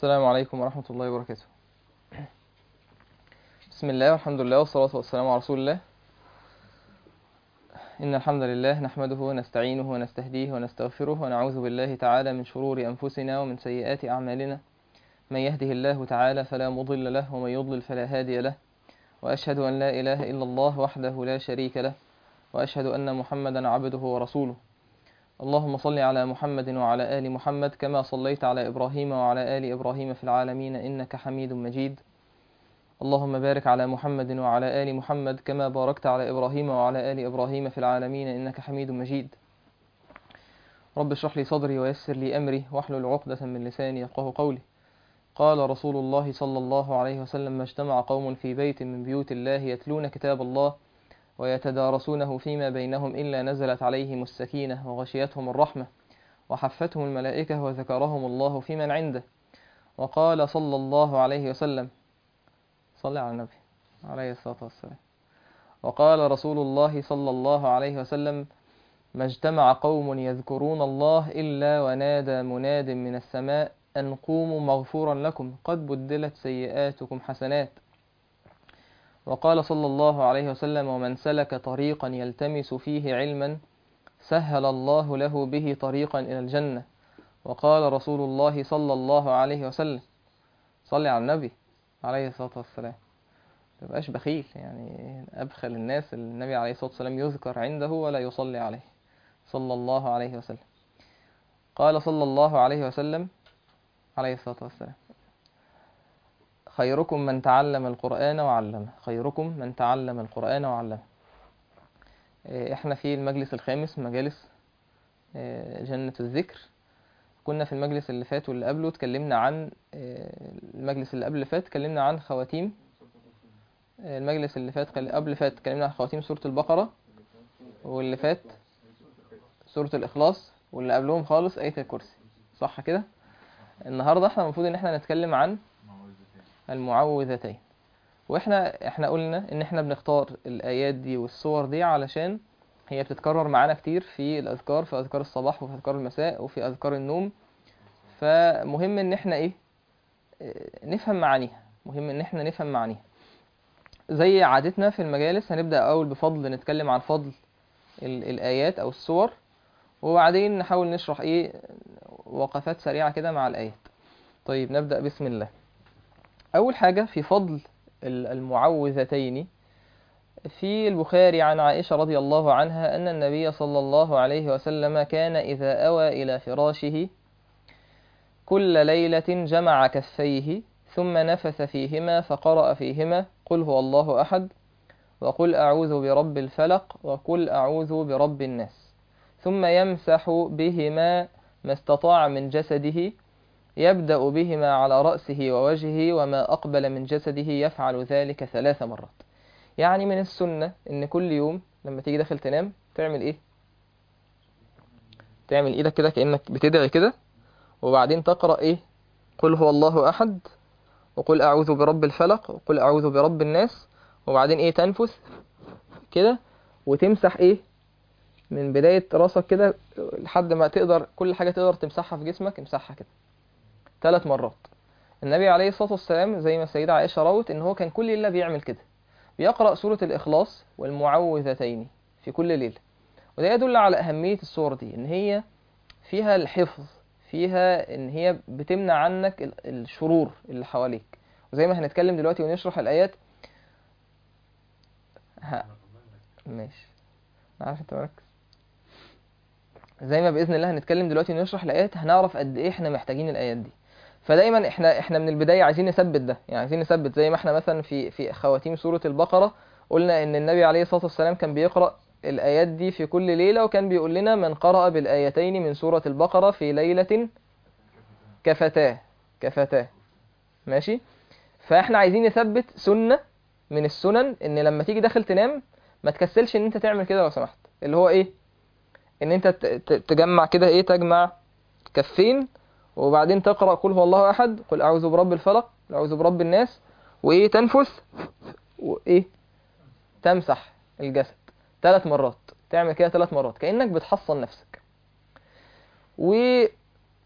السلام عليكم ورحمة الله وبركاته بسم الله والحمد لله والصلاة والسلام على رسول الله إن الحمد لله نحمده ونستعينه ونستهديه ونستغفره ونعوذ بالله تعالى من شرور أنفسنا ومن سيئات أعمالنا من يهده الله تعالى فلا مضل له ومن يضلل فلا هادي له وأشهد أن لا إله إلا الله وحده لا شريك له وأشهد أن محمدا عبده ورسوله اللهم صل على محمد وعلى آل محمد كما صليت على إبراهيم وعلى آل إبراهيم في العالمين إنك حميد مجيد اللهم بارك على محمد وعلى آل محمد كما باركت على إبراهيم وعلى آل إبراهيم في العالمين إنك حميد مجيد رب اشرح لي صدري ويسر لي أمري واحلل عقدة من لساني يفقه قولي قال رسول الله صلى الله عليه وسلم ما اجتمع قوم في بيت من بيوت الله يتلون كتاب الله ويتدارسونه فيما بينهم إلا نزلت عليهم السكينة وغشيتهم الرحمة وحفتهم الملائكة وذكرهم الله في من عنده وقال صلى الله عليه وسلم صلى على النبي عليه الصلاة والسلام وقال رسول الله صلى الله عليه وسلم ما اجتمع قوم يذكرون الله إلا ونادى مناد من السماء أن قوموا مغفورا لكم قد بدلت سيئاتكم حسنات وقال صلى الله عليه وسلم ومن سلك طريقا يلتمس فيه علما سهل الله له به طريقا إلى الجنة وقال رسول الله صلى الله عليه وسلم صلي على النبي عليه الصلاة والسلام تبقاش بخيل يعني أبخل الناس النبي عليه الصلاة والسلام يذكر عنده ولا يصلي عليه صلى الله عليه وسلم قال صلى الله عليه وسلم عليه الصلاة والسلام خيركم من تعلم القرآن وعلمه خيركم من تعلم القرآن وعلمه احنا في المجلس الخامس مجالس جنة الذكر كنا في المجلس اللي فات واللي قبله اتكلمنا عن المجلس اللي قبل اللي فات اتكلمنا عن خواتيم المجلس اللي فات قبل فات اتكلمنا عن خواتيم سورة البقرة واللي فات سورة الإخلاص واللي قبلهم خالص آية الكرسي صح كده النهاردة احنا المفروض ان احنا نتكلم عن المعوذتين واحنا احنا قلنا ان احنا بنختار الايات دي والصور دي علشان هي بتتكرر معانا كتير في الاذكار في اذكار الصباح وفي اذكار المساء وفي اذكار النوم فمهم ان احنا ايه نفهم معانيها مهم ان احنا نفهم معانيها زي عادتنا في المجالس هنبدا اول بفضل نتكلم عن فضل الايات او الصور وبعدين نحاول نشرح ايه وقفات سريعه كده مع الايات طيب نبدا بسم الله أول حاجة في فضل المعوذتين في البخاري عن عائشة رضي الله عنها أن النبي صلى الله عليه وسلم كان إذا أوى إلى فراشه كل ليلة جمع كفيه ثم نفث فيهما فقرأ فيهما قل هو الله أحد وقل أعوذ برب الفلق وقل أعوذ برب الناس ثم يمسح بهما ما استطاع من جسده يبدأ بهما على رأسه ووجهه وما أقبل من جسده يفعل ذلك ثلاث مرات يعني من السنة إن كل يوم لما تيجي داخل تنام تعمل إيه تعمل إيدك كده كأنك بتدعي كده وبعدين تقرأ إيه قل هو الله أحد وقل أعوذ برب الفلق وقل أعوذ برب الناس وبعدين إيه تنفس كده وتمسح إيه من بداية راسك كده لحد ما تقدر كل حاجة تقدر تمسحها في جسمك امسحها كده ثلاث مرات النبي عليه الصلاة والسلام زي ما السيدة عائشة روت ان هو كان كل ليلة بيعمل كده بيقرأ سورة الإخلاص والمعوذتين في كل ليلة وده يدل على أهمية السور دي ان هي فيها الحفظ فيها ان هي بتمنع عنك الشرور اللي حواليك وزي ما هنتكلم دلوقتي ونشرح الآيات ها ماشي عارف انت مركز زي ما باذن الله هنتكلم دلوقتي ونشرح الايات هنعرف قد ايه احنا محتاجين الايات دي فدايما احنا احنا من البدايه عايزين نثبت ده يعني عايزين نثبت زي ما احنا مثلا في في خواتيم سوره البقره قلنا ان النبي عليه الصلاه والسلام كان بيقرا الايات دي في كل ليله وكان بيقول لنا من قرأ بالايتين من سوره البقره في ليله كفتاه كفتاه ماشي فاحنا عايزين نثبت سنه من السنن ان لما تيجي داخل تنام ما تكسلش ان انت تعمل كده لو سمحت اللي هو ايه ان انت تجمع كده ايه تجمع كفين وبعدين تقرا قل هو الله احد قل اعوذ برب الفلق قل اعوذ برب الناس وايه تنفس وايه تمسح الجسد ثلاث مرات تعمل كده ثلاث مرات كانك بتحصن نفسك و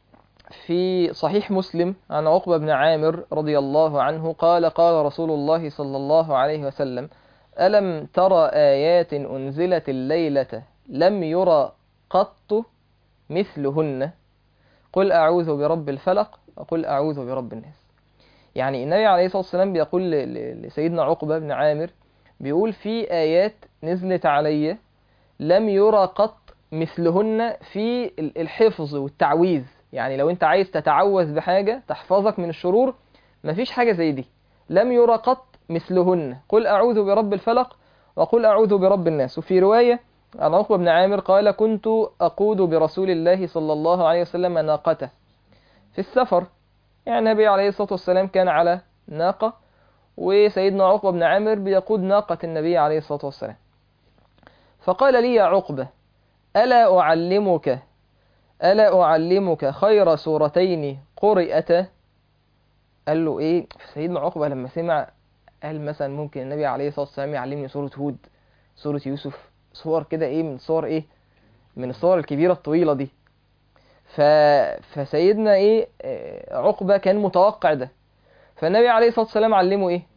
في صحيح مسلم عن عقبة بن عامر رضي الله عنه قال قال رسول الله صلى الله عليه وسلم ألم ترى آيات أنزلت الليلة لم يرى قط مثلهن قل أعوذ برب الفلق وقل أعوذ برب الناس يعني النبي عليه الصلاة والسلام بيقول ل- ل- لسيدنا عقبة بن عامر بيقول في آيات نزلت علي لم يرى قط مثلهن في ال- الحفظ والتعويذ يعني لو انت عايز تتعوذ بحاجة تحفظك من الشرور مفيش حاجة زي دي لم يرى قط مثلهن قل أعوذ برب الفلق وقل أعوذ برب الناس وفي رواية عن عقبة بن عامر قال كنت أقود برسول الله صلى الله عليه وسلم ناقته في السفر يعني النبي عليه الصلاة والسلام كان على ناقة وسيدنا عقبة بن عامر بيقود ناقة النبي عليه الصلاة والسلام فقال لي يا عقبة ألا أعلمك ألا أعلمك خير سورتين قرئتا قال له إيه سيدنا عقبة لما سمع قال مثلا ممكن النبي عليه الصلاة والسلام يعلمني سورة هود سورة يوسف صور كده إيه من صور إيه من الصور الكبيرة الطويلة دي ف... فسيدنا إيه آه، عقبة كان متوقع ده فالنبي عليه الصلاة والسلام علمه إيه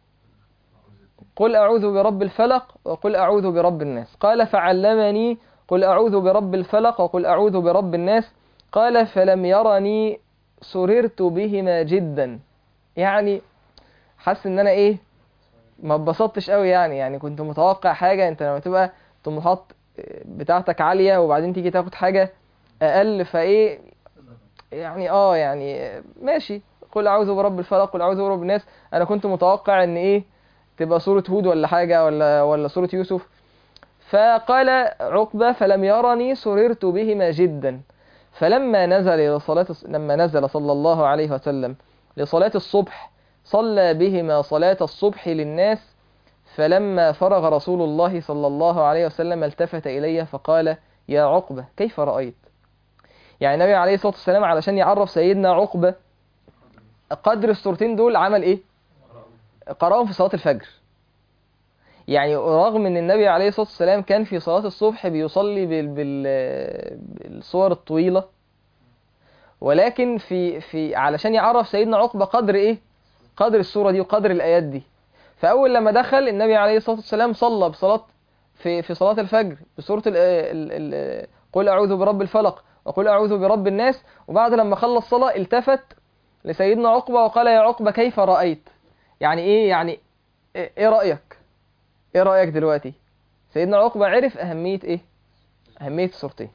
قل أعوذ برب الفلق وقل أعوذ برب الناس قال فعلمني قل أعوذ برب الفلق وقل أعوذ برب الناس قال فلم يرني سررت بهما جدا يعني حاسس ان انا ايه ما اتبسطتش قوي يعني يعني كنت متوقع حاجة انت لما تبقى طموحات بتاعتك عالية وبعدين تيجي تاخد حاجة اقل فايه يعني اه يعني ماشي قل اعوذ برب الفلق قل اعوذ برب الناس انا كنت متوقع ان ايه تبقى سورة هود ولا حاجة ولا ولا سورة يوسف فقال عقبة فلم يرني سررت بهما جدا فلما نزل لصلاة لما نزل صلى الله عليه وسلم لصلاة الصبح صلى بهما صلاة الصبح للناس فلما فرغ رسول الله صلى الله عليه وسلم التفت إلي فقال يا عقبة كيف رأيت يعني النبي عليه الصلاة والسلام علشان يعرف سيدنا عقبة قدر السورتين دول عمل ايه قرأهم في صلاة الفجر يعني رغم ان النبي عليه الصلاة والسلام كان في صلاة الصبح بيصلي بال... بال... بالصور الطويلة ولكن في في علشان يعرف سيدنا عقبة قدر ايه قدر السورة دي وقدر الآيات دي فأول لما دخل النبي عليه الصلاة والسلام صلى بصلاة في في صلاة الفجر بسورة ال... ال... ال... قل أعوذ برب الفلق وقل أعوذ برب الناس وبعد لما خلص صلاة التفت لسيدنا عقبة وقال يا عقبة كيف رأيت يعني ايه يعني ايه رأيك ايه رأيك دلوقتي سيدنا عقبة عرف أهمية ايه أهمية السورتين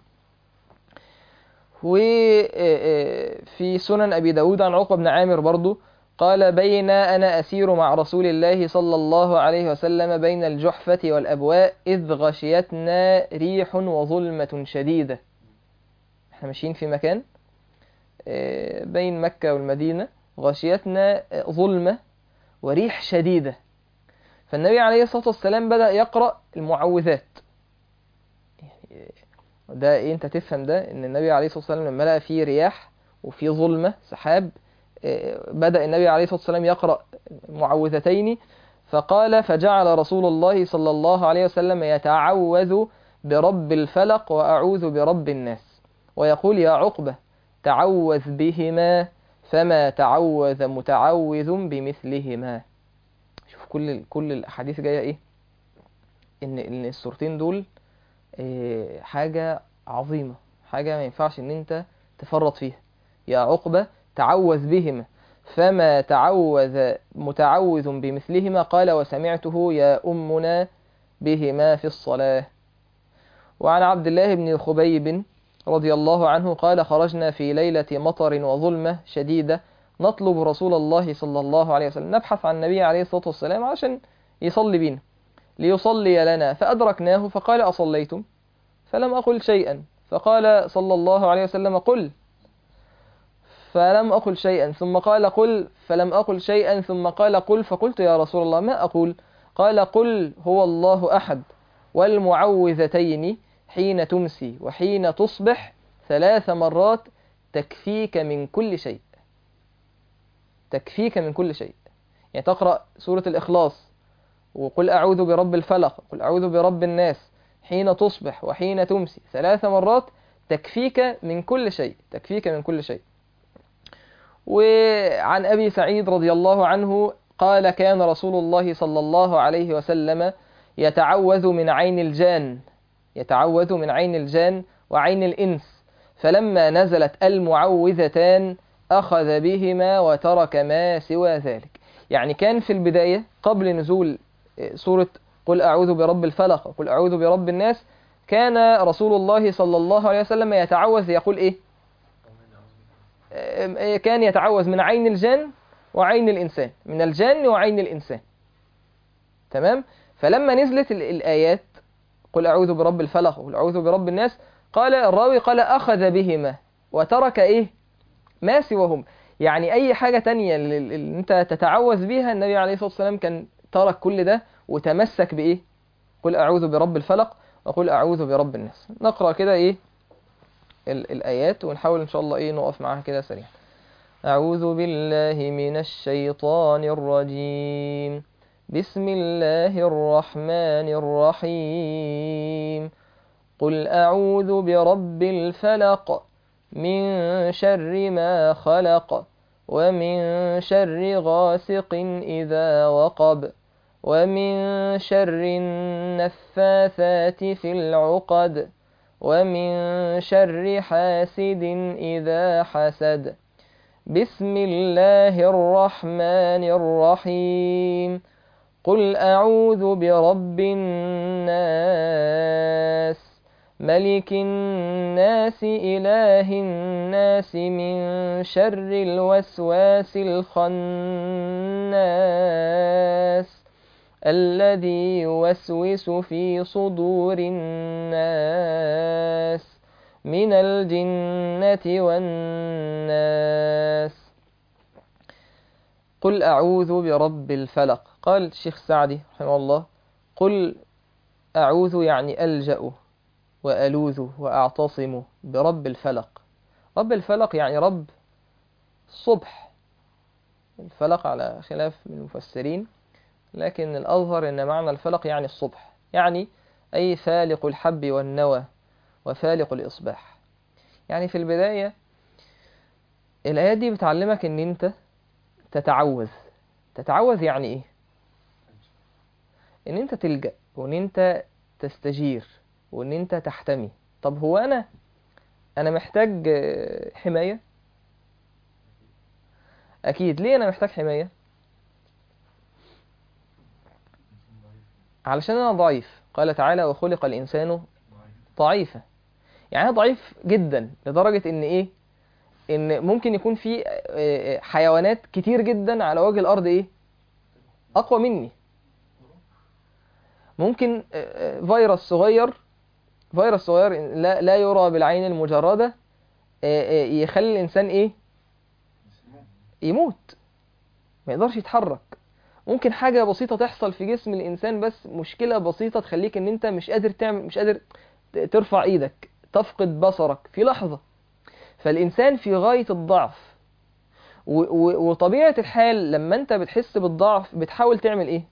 وفي سنن أبي داود عن عقبة بن عامر برضو قال بين أنا أسير مع رسول الله صلى الله عليه وسلم بين الجحفة والأبواء إذ غشيتنا ريح وظلمة شديدة احنا ماشيين في مكان بين مكة والمدينة غشيتنا ظلمة وريح شديدة فالنبي عليه الصلاة والسلام بدأ يقرأ المعوذات يعني ده إيه أنت تفهم ده إن النبي عليه الصلاة والسلام لما لقى فيه رياح وفيه ظلمة سحاب بدأ النبي عليه الصلاة والسلام يقرأ معوذتين فقال فجعل رسول الله صلى الله عليه وسلم يتعوذ برب الفلق وأعوذ برب الناس ويقول يا عقبة تعوذ بهما فما تعوذ متعوذ بمثلهما شوف كل كل الاحاديث جايه ايه ان ان السورتين دول إيه حاجه عظيمه حاجه ما ينفعش ان انت تفرط فيها يا عقبه تعوذ بهما فما تعوذ متعوذ بمثلهما قال وسمعته يا امنا بهما في الصلاه وعن عبد الله بن خبيب رضي الله عنه قال خرجنا في ليلة مطر وظلمة شديدة نطلب رسول الله صلى الله عليه وسلم نبحث عن النبي عليه الصلاة والسلام عشان يصلي بينا ليصلي لنا فأدركناه فقال أصليتم فلم أقل شيئا فقال صلى الله عليه وسلم قل فلم أقل شيئا ثم قال قل فلم أقل شيئا ثم قال قل فقلت يا رسول الله ما أقول قال قل هو الله أحد والمعوذتين حين تمسي وحين تصبح ثلاث مرات تكفيك من كل شيء تكفيك من كل شيء يعني تقرأ سورة الإخلاص وقل أعوذ برب الفلق قل أعوذ برب الناس حين تصبح وحين تمسي ثلاث مرات تكفيك من كل شيء تكفيك من كل شيء وعن أبي سعيد رضي الله عنه قال كان رسول الله صلى الله عليه وسلم يتعوذ من عين الجان يتعوذ من عين الجان وعين الإنس فلما نزلت المعوذتان أخذ بهما وترك ما سوى ذلك يعني كان في البداية قبل نزول سورة قل أعوذ برب الفلق وقل أعوذ برب الناس كان رسول الله صلى الله عليه وسلم يتعوذ يقول إيه كان يتعوذ من عين الجن وعين الإنسان من الجن وعين الإنسان تمام فلما نزلت الآيات قل أعوذ برب الفلق وقل أعوذ برب الناس قال الراوي قال أخذ بهما وترك إيه ما سواهم يعني أي حاجة تانية اللي أنت تتعوذ بيها النبي عليه الصلاة والسلام كان ترك كل ده وتمسك بإيه قل أعوذ برب الفلق وقل أعوذ برب الناس نقرأ كده إيه ال الآيات ونحاول إن شاء الله إيه نقف معاها كده سريعا أعوذ بالله من الشيطان الرجيم بسم الله الرحمن الرحيم قل أعوذ برب الفلق من شر ما خلق ومن شر غاسق إذا وقب ومن شر النفاثات في العقد ومن شر حاسد إذا حسد بسم الله الرحمن الرحيم قل أعوذ برب الناس ملك الناس إله الناس من شر الوسواس الخناس الذي يوسوس في صدور الناس من الجنة والناس قل أعوذ برب الفلق قال الشيخ سعدي رحمه الله قل أعوذ يعني ألجأ وألوذ وأعتصم برب الفلق رب الفلق يعني رب الصبح الفلق على خلاف من المفسرين لكن الأظهر أن معنى الفلق يعني الصبح يعني أي فالق الحب والنوى وفالق الإصباح يعني في البداية الآيات دي بتعلمك أن أنت تتعوذ تتعوذ يعني إيه؟ أن أنت تلجأ وأن أنت تستجير وأن أنت تحتمي طب هو أنا أنا محتاج حماية؟ أكيد ليه أنا محتاج حماية؟ علشان أنا ضعيف قال تعالى وخلق الإنسان ضعيفا يعني أنا ضعيف جدا لدرجة إن إيه إن ممكن يكون في حيوانات كتير جدا على وجه الأرض إيه أقوى مني ممكن فيروس صغير فيروس صغير لا, لا يرى بالعين المجردة يخلي الإنسان إيه يموت ما يقدرش يتحرك ممكن حاجة بسيطة تحصل في جسم الإنسان بس مشكلة بسيطة تخليك إن أنت مش قادر تعمل مش قادر ترفع إيدك تفقد بصرك في لحظة فالإنسان في غاية الضعف وطبيعة الحال لما أنت بتحس بالضعف بتحاول تعمل إيه؟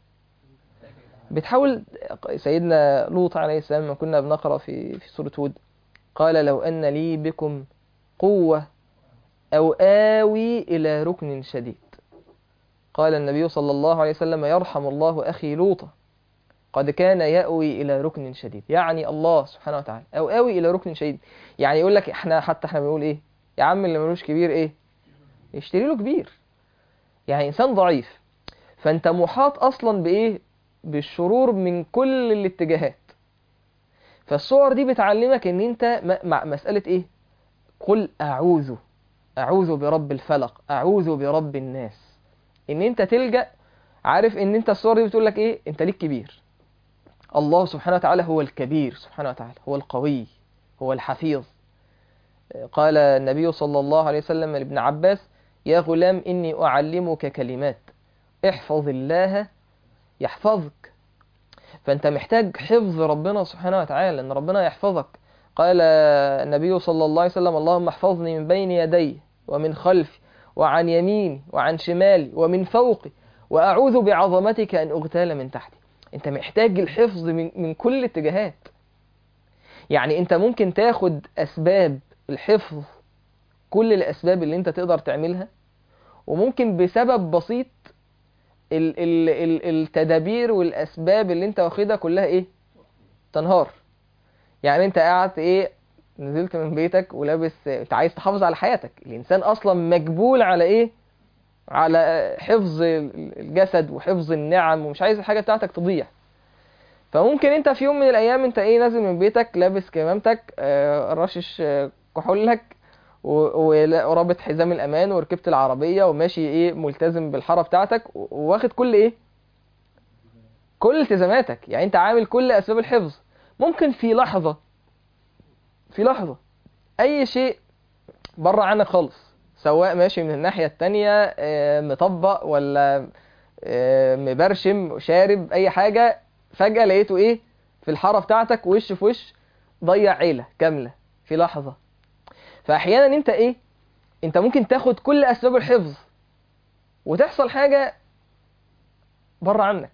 بتحاول سيدنا لوط عليه السلام لما كنا بنقرأ في في سورة هود قال لو أن لي بكم قوة أو آوي إلى ركن شديد قال النبي صلى الله عليه وسلم يرحم الله أخي لوطا قد كان يأوي إلى ركن شديد يعني الله سبحانه وتعالى أو آوي إلى ركن شديد يعني يقول لك إحنا حتى إحنا بنقول إيه يا عم اللي ملوش كبير إيه يشتري له كبير يعني إنسان ضعيف فأنت محاط أصلا بإيه بالشرور من كل الاتجاهات فالصور دي بتعلمك ان انت مع مسألة ايه قل اعوذ اعوذ برب الفلق اعوذ برب الناس ان انت تلجأ عارف ان انت الصور دي بتقول لك ايه انت ليك كبير الله سبحانه وتعالى هو الكبير سبحانه وتعالى هو القوي هو الحفيظ قال النبي صلى الله عليه وسلم لابن عباس يا غلام إني أعلمك كلمات احفظ الله يحفظك فأنت محتاج حفظ ربنا سبحانه وتعالى أن ربنا يحفظك قال النبي صلى الله عليه وسلم اللهم احفظني من بين يدي ومن خلفي وعن يميني وعن شمالي ومن فوقي وأعوذ بعظمتك أن أغتال من تحتي أنت محتاج الحفظ من, من كل الاتجاهات يعني أنت ممكن تاخد أسباب الحفظ كل الاسباب اللي انت تقدر تعملها وممكن بسبب بسيط ال ال ال التدابير والاسباب اللي انت واخدها كلها ايه تنهار يعني انت قاعد ايه نزلت من بيتك ولابس انت عايز تحافظ على حياتك الانسان اصلا مجبول على ايه على حفظ الجسد وحفظ النعم ومش عايز الحاجه بتاعتك تضيع فممكن انت في يوم من الايام انت ايه نازل من بيتك لابس كمامتك آه، رشش آه، كحولك و- ورابط حزام الامان وركبت العربيه وماشي ايه ملتزم بالحاره بتاعتك و- واخد كل ايه كل التزاماتك يعني انت عامل كل اسباب الحفظ ممكن في لحظه في لحظه اي شيء بره عنك خالص سواء ماشي من الناحيه التانية آه، مطبق ولا آه، مبرشم شارب اي حاجه فجاه لقيته ايه في الحاره بتاعتك وش في وش ضيع عيله كامله في لحظه فاحيانا انت ايه انت ممكن تاخد كل اسباب الحفظ وتحصل حاجه بره عنك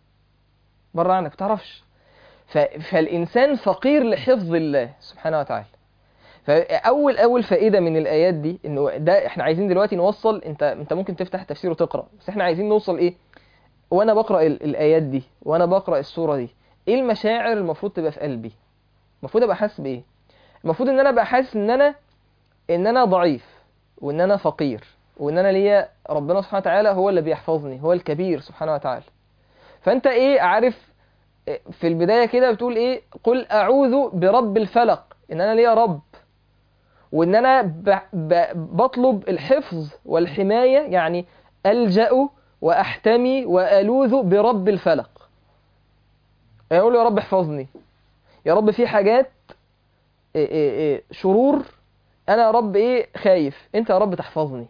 بره عنك متعرفش ف... فالانسان فقير لحفظ الله سبحانه وتعالى فاول اول فائده من الايات دي انه ده احنا عايزين دلوقتي نوصل انت انت ممكن تفتح تفسير وتقرا بس احنا عايزين نوصل ايه وانا بقرا ال- الايات دي وانا بقرا السوره دي ايه المشاعر المفروض تبقى في قلبي المفروض ابقى حاسس بايه المفروض ان انا ابقى حاسس ان انا ان انا ضعيف وان انا فقير وان انا ليا ربنا سبحانه وتعالى هو اللي بيحفظني هو الكبير سبحانه وتعالى فانت ايه عارف في البدايه كده بتقول ايه قل اعوذ برب الفلق ان انا ليا رب وان انا ب... ب... بطلب الحفظ والحمايه يعني الجا واحتمي والوذ برب الفلق يعني اقول يا رب احفظني يا رب في حاجات إيه إيه إيه شرور انا يا رب ايه خايف انت يا رب تحفظني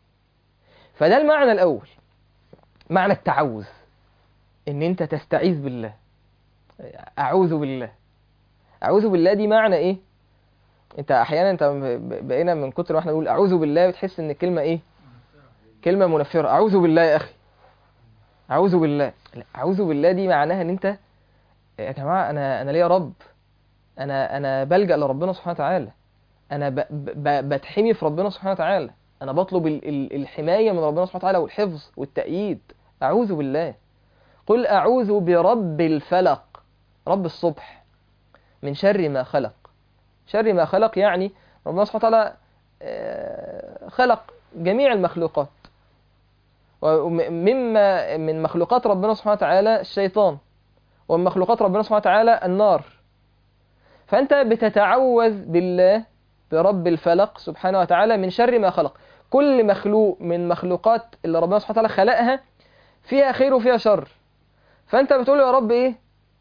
فده المعنى الاول معنى التعوذ ان انت تستعيذ بالله اعوذ بالله اعوذ بالله دي معنى ايه انت احيانا انت ب- بقينا من كتر ما احنا بنقول اعوذ بالله بتحس ان الكلمه ايه كلمه منفره اعوذ بالله يا اخي اعوذ بالله لا اعوذ بالله دي معناها ان انت يا جماعه انا انا ليا رب انا انا بلجأ لربنا سبحانه وتعالى انا ب ب بتحمي في ربنا سبحانه وتعالى انا بطلب ال ال الحمايه من ربنا سبحانه وتعالى والحفظ والتأييد اعوذ بالله قل اعوذ برب الفلق رب الصبح من شر ما خلق شر ما خلق يعني ربنا سبحانه وتعالى آه، خلق جميع المخلوقات ومما من مخلوقات ربنا سبحانه وتعالى الشيطان ومن مخلوقات ربنا سبحانه وتعالى النار فأنت بتتعوذ بالله برب الفلق سبحانه وتعالى من شر ما خلق كل مخلوق من مخلوقات اللي ربنا سبحانه وتعالى خلقها فيها خير وفيها شر فأنت بتقول يا رب إيه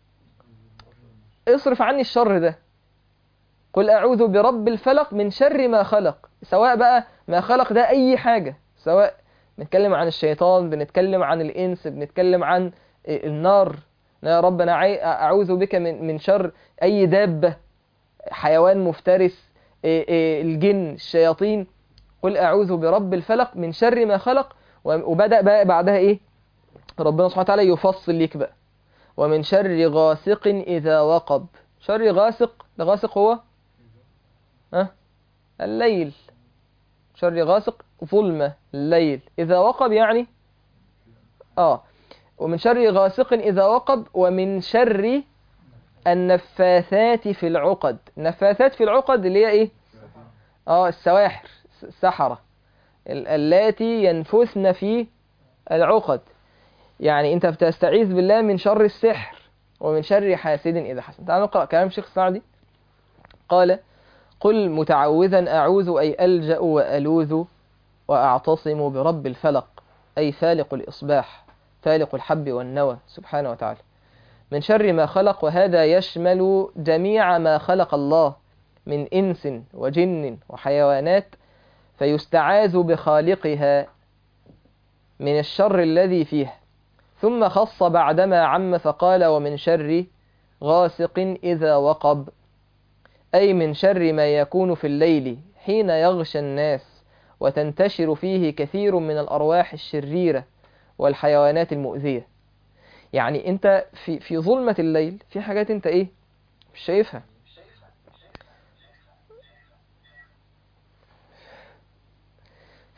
اصرف عني الشر ده قل أعوذ برب الفلق من شر ما خلق سواء بقى ما خلق ده أي حاجة سواء بنتكلم عن الشيطان بنتكلم عن الإنس بنتكلم عن النار يا رب أنا عاي- أعوذ بك من من شر أي دابة حيوان مفترس إيه إيه الجن الشياطين قل أعوذ برب الفلق من شر ما خلق و- وبدأ بقى بعدها إيه ربنا سبحانه وتعالى يفصل ليك بقى ومن شر غاسق إذا وقب شر غاسق الغاسق هو ها الليل شر غاسق ظلمة الليل إذا وقب يعني آه ومن شر غاسق إذا وقب ومن شر النفاثات في العقد النفاثات في العقد اللي هي إيه آه السواحر السحرة ال- اللاتي ينفثن في العقد يعني أنت بتستعيذ بالله من شر السحر ومن شر حاسد إذا حسد تعال نقرأ كلام شيخ سعدي قال قل متعوذا أعوذ أي ألجأ وألوذ وأعتصم برب الفلق أي فالق الإصباح فالق الحب والنوى سبحانه وتعالى من شر ما خلق وهذا يشمل جميع ما خلق الله من إنس وجن وحيوانات فيستعاذ بخالقها من الشر الذي فيها ثم خص بعدما عم فقال ومن شر غاسق إذا وقب أي من شر ما يكون في الليل حين يغشى الناس وتنتشر فيه كثير من الأرواح الشريرة والحيوانات المؤذية يعني أنت في في ظلمة الليل في حاجات أنت إيه مش شايفها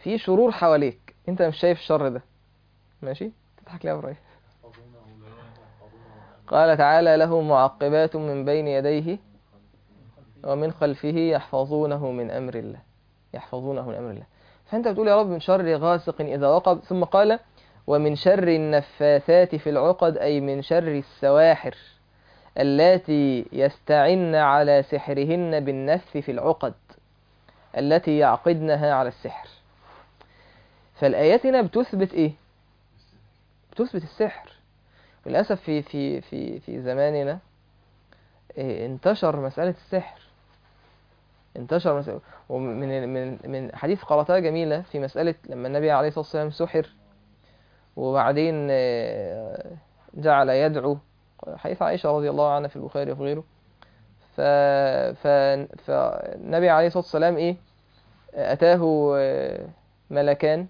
في شرور حواليك انت مش شايف الشر ده ماشي تضحك ليه يا ابراهيم قال تعالى له معقبات من بين يديه ومن خلفه يحفظونه من امر الله يحفظونه من امر الله فانت بتقول يا رب من شر غاسق اذا وقب ثم قال ومن شر النفاثات في العقد اي من شر السواحر اللاتي يستعن على سحرهن بالنفث في العقد التي يعقدنها على السحر فالآيات هنا بتثبت إيه؟ بتثبت السحر وللأسف في في في في زماننا إيه انتشر مسألة السحر انتشر مسألة ومن من من حديث قرأتها جميلة في مسألة لما النبي عليه الصلاة والسلام سحر وبعدين جعل يدعو حديث عائشة رضي الله عنها في البخاري وفي غيره ف... ف... فالنبي عليه الصلاة والسلام إيه أتاه ملكان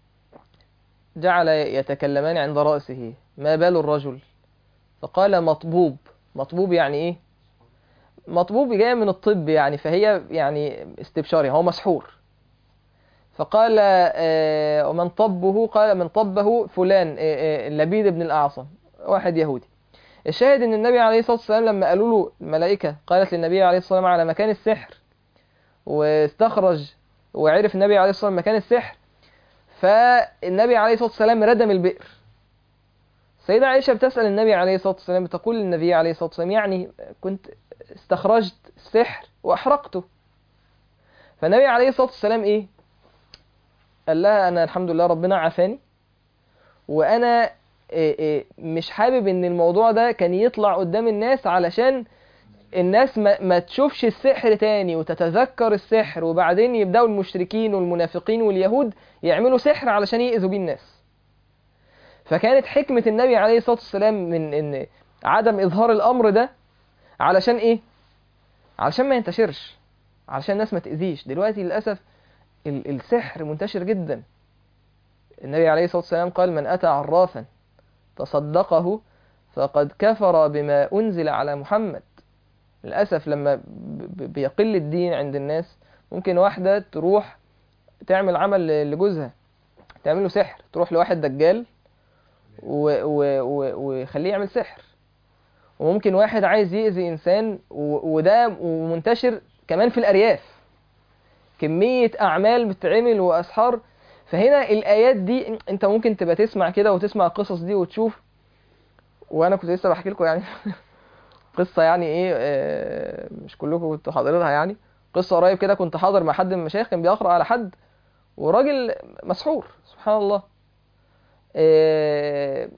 جعل يتكلمان عند رأسه ما بال الرجل فقال مطبوب مطبوب يعني إيه مطبوب جاي من الطب يعني فهي يعني استبشاري هو مسحور فقال ومن طبه قال من طبه فلان لبيد بن الأعصم واحد يهودي الشاهد ان النبي عليه الصلاه والسلام لما قالوا له الملائكه قالت للنبي عليه الصلاه والسلام على مكان السحر واستخرج وعرف النبي عليه الصلاه والسلام مكان السحر فالنبي عليه الصلاه والسلام ردم البئر سيدة عائشة بتسأل النبي عليه الصلاة والسلام بتقول للنبي عليه الصلاة والسلام يعني كنت استخرجت السحر وأحرقته فالنبي عليه الصلاة والسلام إيه قال لها أنا الحمد لله ربنا عافاني وأنا مش حابب ان الموضوع ده كان يطلع قدام الناس علشان الناس ما, ما تشوفش السحر تاني وتتذكر السحر وبعدين يبدأوا المشركين والمنافقين واليهود يعملوا سحر علشان يأذوا بيه الناس فكانت حكمة النبي عليه الصلاة والسلام من ان عدم إظهار الأمر ده علشان إيه؟ علشان ما ينتشرش علشان الناس ما تأذيش دلوقتي للأسف السحر منتشر جدا النبي عليه الصلاة والسلام قال من أتى عرافا تصدقه فقد كفر بما أنزل على محمد للأسف لما بيقل الدين عند الناس ممكن واحدة تروح تعمل عمل لجوزها تعمل له سحر تروح لواحد دجال ويخليه يعمل سحر وممكن واحد عايز يأذي إنسان وده منتشر كمان في الأرياف كمية أعمال بتتعمل وأسحار فهنا الآيات دي أنت ممكن تبقى تسمع كده وتسمع القصص دي وتشوف وأنا كنت لسه بحكي لكم يعني قصة يعني إيه آه مش كلكم كنتوا حاضرينها يعني قصة قريب كده كنت حاضر مع حد من المشايخ كان بيقرأ على حد وراجل مسحور سبحان الله آه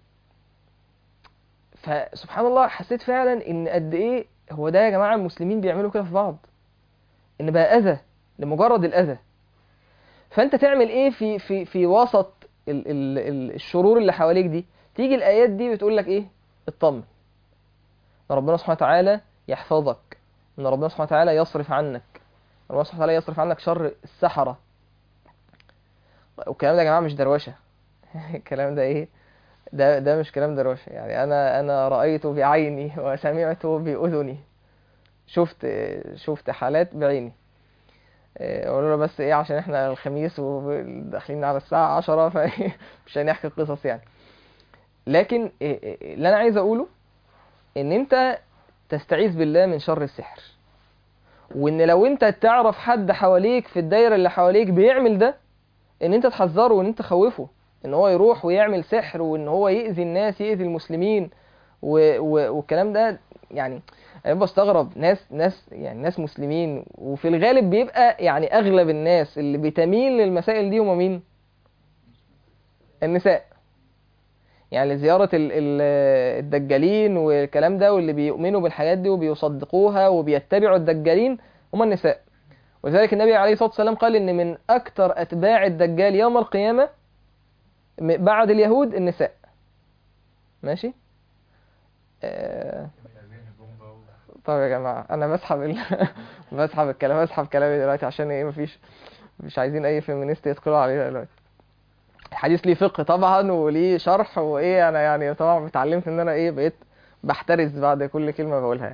فسبحان الله حسيت فعلا ان قد ايه هو ده يا جماعه المسلمين بيعملوا كده في بعض ان بقى اذى لمجرد الاذى فانت تعمل ايه في في في وسط ال ال ال الشرور اللي حواليك دي تيجي الايات دي بتقول لك ايه اطمن ان ربنا سبحانه وتعالى يحفظك ان ربنا سبحانه وتعالى يصرف عنك ربنا سبحانه وتعالى يصرف عنك شر السحره والكلام ده يا جماعه مش دروشه الكلام ده ايه ده ده مش كلام دروشه يعني انا انا رايت بعيني وسمعت باذني شفت شفت حالات بعيني اقول له بس ايه عشان احنا الخميس وداخلين على الساعه 10 فمش هنحكي القصص يعني لكن اللي انا عايز اقوله ان انت تستعيذ بالله من شر السحر وان لو انت تعرف حد حواليك في الدايره اللي حواليك بيعمل ده ان انت تحذره وان انت تخوفه ان هو يروح ويعمل سحر وان هو يأذي الناس يأذي المسلمين و... و... والكلام ده يعني انا بستغرب ناس ناس يعني ناس مسلمين وفي الغالب بيبقى يعني اغلب الناس اللي بتميل للمسائل دي هم مين النساء يعني زيارة ال... ال... الدجالين والكلام ده واللي بيؤمنوا بالحاجات دي وبيصدقوها وبيتبعوا الدجالين هم النساء ولذلك النبي عليه الصلاة والسلام قال ان من اكتر اتباع الدجال يوم القيامة بعد اليهود النساء ماشي آه... طب يا جماعة أنا بسحب ال... بسحب الكلام بسحب كلامي دلوقتي عشان إيه مفيش مش عايزين أي فيمينيست يدخلوا علينا دلوقتي الحديث ليه فقه طبعا وليه شرح وإيه أنا يعني طبعا اتعلمت إن أنا إيه بقيت بحترز بعد كل كلمة بقولها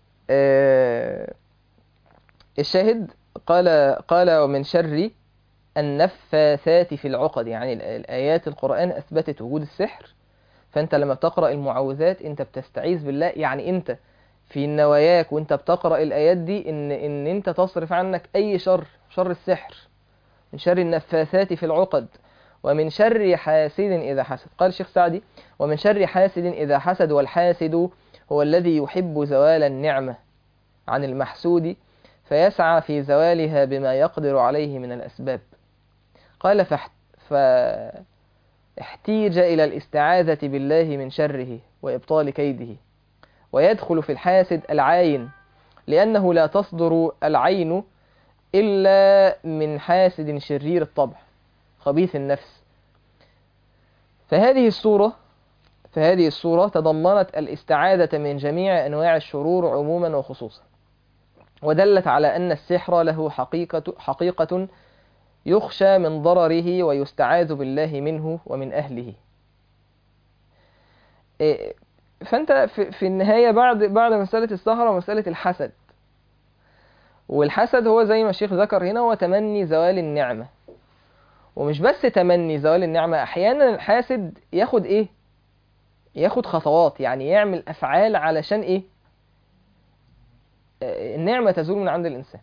آه... الشاهد قال قال ومن شر النفاثات في العقد يعني ال- الآيات القرآن أثبتت وجود السحر فأنت لما بتقرأ المعوذات أنت بتستعيذ بالله يعني أنت في نواياك وأنت بتقرأ الآيات دي إن إن أنت تصرف عنك أي شر شر السحر من شر النفاثات في العقد ومن شر حاسد إذا حسد قال الشيخ سعدي ومن شر حاسد إذا حسد والحاسد هو الذي يحب زوال النعمة عن المحسود فيسعى في زوالها بما يقدر عليه من الأسباب قال فاحت فاحتيج إلى الاستعاذة بالله من شره وإبطال كيده ويدخل في الحاسد العاين لأنه لا تصدر العين إلا من حاسد شرير الطبع خبيث النفس فهذه السورة فهذه السورة تضمنت الاستعاذة من جميع أنواع الشرور عموما وخصوصا ودلت على أن السحر له حقيقة, حقيقة يخشى من ضرره ويستعاذ بالله منه ومن أهله إيه، فأنت في في النهاية بعد بعد مسألة السهرة ومسألة الحسد والحسد هو زي ما الشيخ ذكر هنا هو تمني زوال النعمة ومش بس تمني زوال النعمة أحيانا الحاسد ياخد إيه ياخد خطوات يعني يعمل أفعال علشان إيه آه، النعمة تزول من عند الإنسان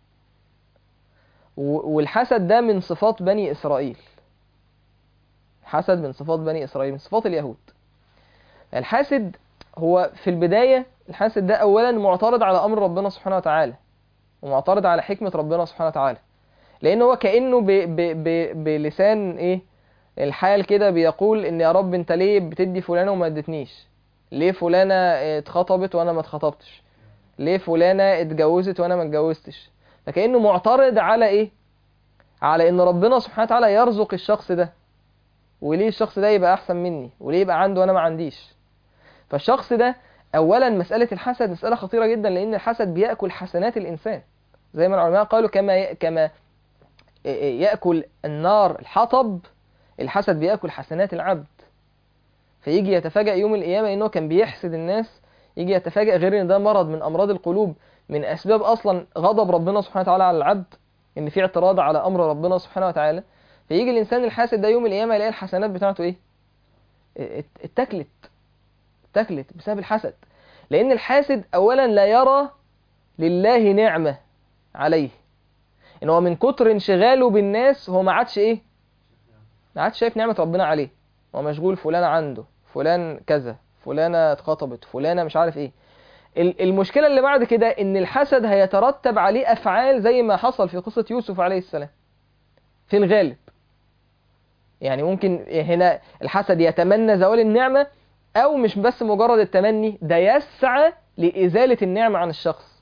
و- والحسد ده من صفات بني إسرائيل حسد من صفات بني إسرائيل من صفات اليهود الحاسد هو في البداية الحاسد ده أولا معترض على أمر ربنا سبحانه وتعالى ومعترض على حكمة ربنا سبحانه وتعالى لأن هو كأنه ب ب ب بلسان إيه الحال كده بيقول إن يا رب أنت ليه بتدي فلانة وما ادتنيش ليه فلانة اتخطبت وأنا ما اتخطبتش ليه فلانة اتجوزت وأنا ما اتجوزتش فكأنه معترض على إيه على إن ربنا سبحانه وتعالى يرزق الشخص ده وليه الشخص ده يبقى أحسن مني وليه يبقى عنده وأنا ما عنديش فالشخص ده أولا مسألة الحسد مسألة خطيرة جدا لأن الحسد بيأكل حسنات الإنسان زي ما العلماء قالوا كما ي- كما يأكل النار الحطب الحسد بيأكل حسنات العبد فيجي يتفاجأ يوم القيامة إنه كان بيحسد الناس يجي يتفاجأ غير إن ده مرض من أمراض القلوب من أسباب أصلا غضب ربنا سبحانه وتعالى على العبد إن في اعتراض على أمر ربنا سبحانه وتعالى فيجي الإنسان الحاسد ده يوم القيامة يلاقي الحسنات بتاعته إيه؟ ات- اتاكلت اتاكلت بسبب الحسد لأن الحاسد أولا لا يرى لله نعمة عليه ان هو من كتر انشغاله بالناس هو ما عادش ايه ما عادش شايف نعمة ربنا عليه هو مشغول فلان عنده فلان كذا فلانة اتخطبت فلانة مش عارف ايه ال- المشكلة اللي بعد كده ان الحسد هيترتب عليه افعال زي ما حصل في قصة يوسف عليه السلام في الغالب يعني ممكن هنا الحسد يتمنى زوال النعمة او مش بس مجرد التمني ده يسعى لإزالة النعمة عن الشخص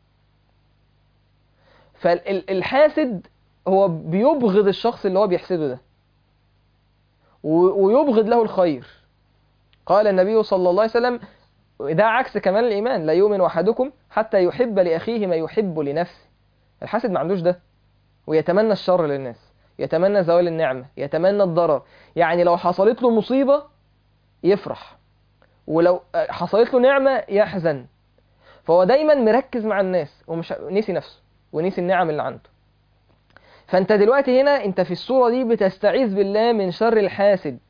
فالحاسد هو بيبغض الشخص اللي هو بيحسده ده و- ويبغض له الخير قال النبي صلى الله عليه وسلم ده عكس كمال الإيمان لا يؤمن أحدكم حتى يحب لأخيه ما يحب لنفسه الحاسد ما عندوش ده ويتمنى الشر للناس يتمنى زوال النعمة يتمنى الضرر يعني لو حصلت له مصيبة يفرح ولو حصلت له نعمة يحزن فهو دايما مركز مع الناس ومش نسي نفسه ونسي النعم اللي عنده فانت دلوقتي هنا انت في الصورة دي بتستعيذ بالله من شر الحاسد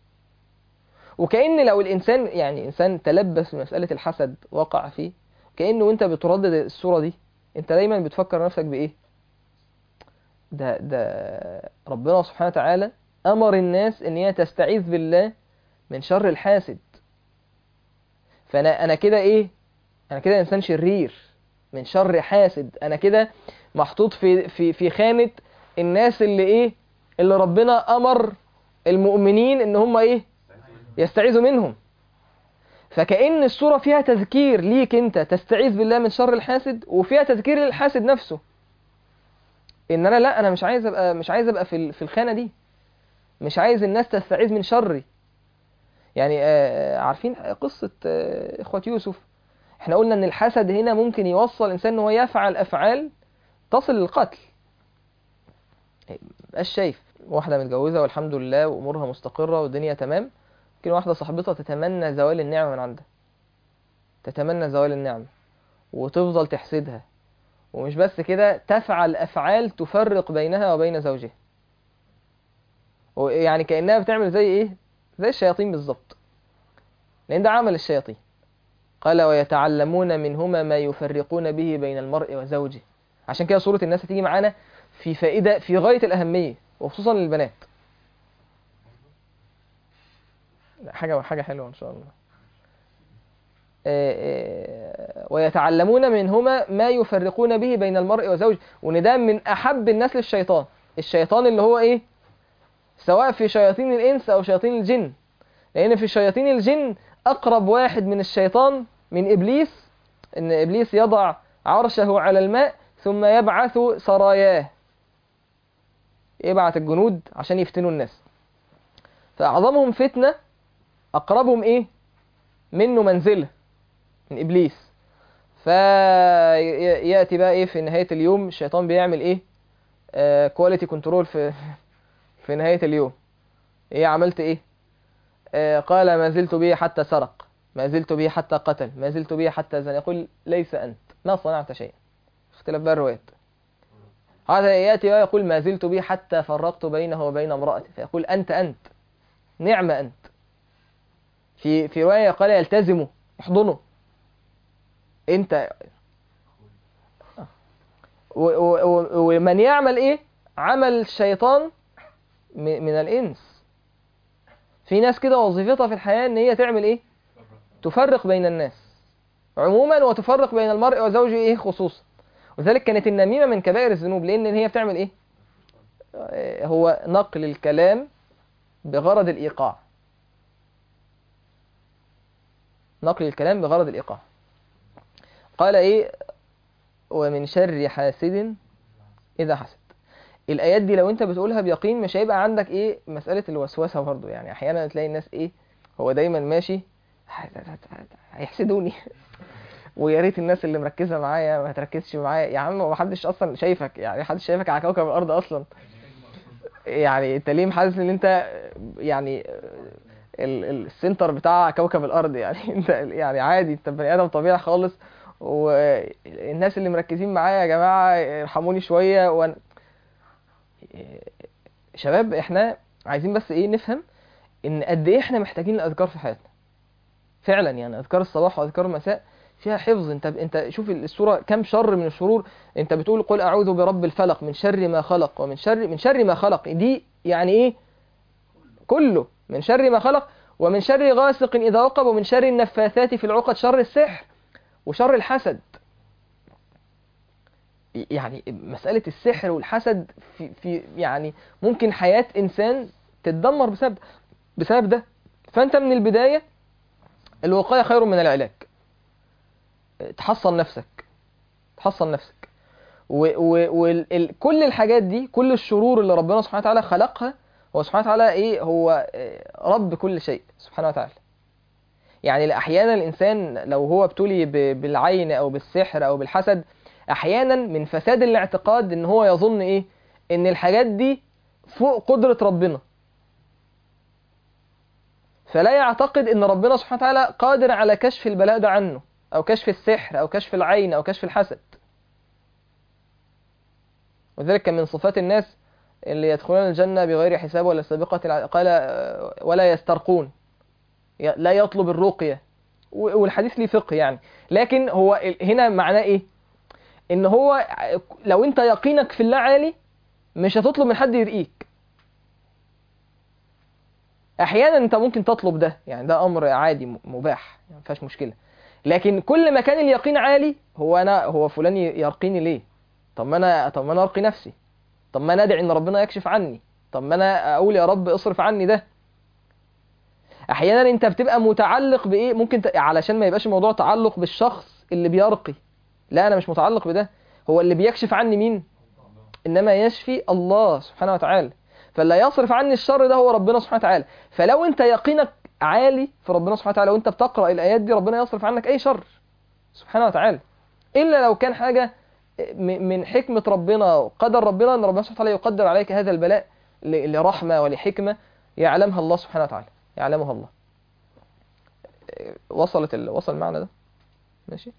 وكأن لو الإنسان يعني إنسان تلبس في مسألة الحسد وقع فيه كأنه وانت بتردد الصورة دي انت دايما بتفكر نفسك بإيه ده ده ربنا سبحانه وتعالى أمر الناس إن هي تستعيذ بالله من شر الحاسد فأنا أنا كده إيه أنا كده إنسان شرير من شر حاسد أنا كده محطوط في في في خانة الناس اللي إيه اللي ربنا أمر المؤمنين إن هم إيه يستعيذوا منهم فكأن الصورة فيها تذكير ليك أنت تستعيذ بالله من شر الحاسد وفيها تذكير للحاسد نفسه ان انا لا انا مش عايز ابقى مش عايز ابقى في ال- في الخانه دي مش عايز الناس تستعيذ من شري يعني آه، عارفين قصه آه، اخوه يوسف احنا قلنا ان الحسد هنا ممكن يوصل الانسان ان هو يفعل افعال تصل للقتل مبقاش شايف واحده متجوزه والحمد لله وامورها مستقره والدنيا تمام ممكن واحده صاحبتها تتمنى زوال النعمه من عندها تتمنى زوال النعمه وتفضل تحسدها ومش بس كده تفعل أفعال تفرق بينها وبين زوجها يعني كأنها بتعمل زي ايه زي الشياطين بالظبط لأن ده عمل الشياطين قال ويتعلمون منهما ما يفرقون به بين المرء وزوجه عشان كده سورة الناس هتيجي معانا في فائدة في غاية الأهمية وخصوصا للبنات لا، حاجة حاجة حلوة إن شاء الله آه، آه، ويتعلمون منهما ما يفرقون به بين المرء وزوجه وان ده من احب الناس للشيطان الشيطان اللي هو ايه سواء في شياطين الانس او شياطين الجن لان في شياطين الجن اقرب واحد من الشيطان من ابليس ان ابليس يضع عرشه على الماء ثم يبعث سراياه يبعث الجنود عشان يفتنوا الناس فاعظمهم فتنه اقربهم ايه منه منزله من ابليس فياتي بقى ايه في نهايه اليوم الشيطان بيعمل ايه كواليتي كنترول في في نهايه اليوم ايه عملت ايه آه قال ما زلت به حتى سرق ما زلت به حتى قتل ما زلت به حتى زن يقول ليس انت ما صنعت شيئا اختلاف بقى الروايات هذا ياتي بقى يقول ما زلت به حتى فرقت بينه وبين امرأته فيقول انت انت نعم انت في في روايه قال يلتزمه يحضنه انت و- و- و- ومن يعمل ايه عمل الشيطان م- من الانس في ناس كده وظيفتها في الحياه ان هي تعمل ايه تفرق بين الناس عموما وتفرق بين المرء وزوجه ايه خصوصا وذلك كانت النميمه من كبائر الذنوب لان هي بتعمل ايه آه، هو نقل الكلام بغرض الايقاع نقل الكلام بغرض الايقاع قال ايه ومن شر حاسد اذا حسد الايات دي لو انت بتقولها بيقين مش هيبقى عندك ايه مساله الوسوسه برضو يعني احيانا تلاقي الناس ايه هو دايما ماشي هيحسدوني ويا ريت الناس اللي مركزه معايا ما تركزش معايا يا عم هو محدش اصلا شايفك يعني محدش شايفك على كوكب الارض اصلا يعني انت ليه محاسس ان انت يعني ال- ال- السنتر بتاع كوكب الارض يعني انت يعني عادي انت بني ادم طبيعي خالص والناس اللي مركزين معايا يا جماعه ارحموني شويه وانا شباب احنا عايزين بس ايه نفهم ان قد ايه احنا محتاجين الاذكار في حياتنا فعلا يعني اذكار الصباح واذكار المساء فيها حفظ انت انت شوف السوره كم شر من الشرور انت بتقول قل اعوذ برب الفلق من شر ما خلق ومن شر من شر ما خلق دي يعني ايه كله من شر ما خلق ومن شر غاسق اذا وقب ومن شر النفاثات في العقد شر السحر وشر الحسد يعني مسألة السحر والحسد في, في يعني ممكن حياة إنسان تتدمر بسبب بسبب ده فأنت من البداية الوقاية خير من العلاج تحصن نفسك تحصن نفسك وكل الحاجات دي كل الشرور اللي ربنا سبحانه وتعالى خلقها هو سبحانه وتعالى ايه هو آه، رب كل شيء سبحانه وتعالى يعني احيانا الانسان لو هو ابتلي ب- بالعين او بالسحر او بالحسد احيانا من فساد الاعتقاد ان هو يظن ايه ان الحاجات دي فوق قدرة ربنا فلا يعتقد ان ربنا سبحانه وتعالى قادر على كشف البلاء ده عنه او كشف السحر او كشف العين او كشف الحسد وذلك كان من صفات الناس اللي يدخلون الجنة بغير حساب ولا سابقة الع- قال آه، ولا يسترقون ي- لا يطلب الرقية و- والحديث ليه فقه يعني لكن هو ال- هنا معناه ايه ان هو لو انت يقينك في الله عالي مش هتطلب من حد يرقيك احيانا انت ممكن تطلب ده يعني ده امر عادي م- مباح يعني ما فيهاش مشكله لكن كل ما كان اليقين عالي هو انا هو فلان ي- يرقيني ليه طب ما انا طب ما انا ارقي نفسي طب ما انا ادعي ان ربنا يكشف عني طب ما انا اقول يا رب اصرف عني ده احيانا انت بتبقى متعلق بايه ممكن ت... علشان ما يبقاش الموضوع تعلق بالشخص اللي بيرقي لا انا مش متعلق بده هو اللي بيكشف عني مين انما يشفي الله سبحانه وتعالى فاللي يصرف عني الشر ده هو ربنا سبحانه وتعالى فلو انت يقينك عالي في ربنا سبحانه وتعالى وانت بتقرا الايات دي ربنا يصرف عنك اي شر سبحانه وتعالى الا لو كان حاجه م- من حكمه ربنا وقدر ربنا ان ربنا سبحانه وتعالى يقدر عليك هذا البلاء ل- لرحمه ولحكمه يعلمها الله سبحانه وتعالى يعلمها الله وصلت ال... وصل المعنى ده ماشي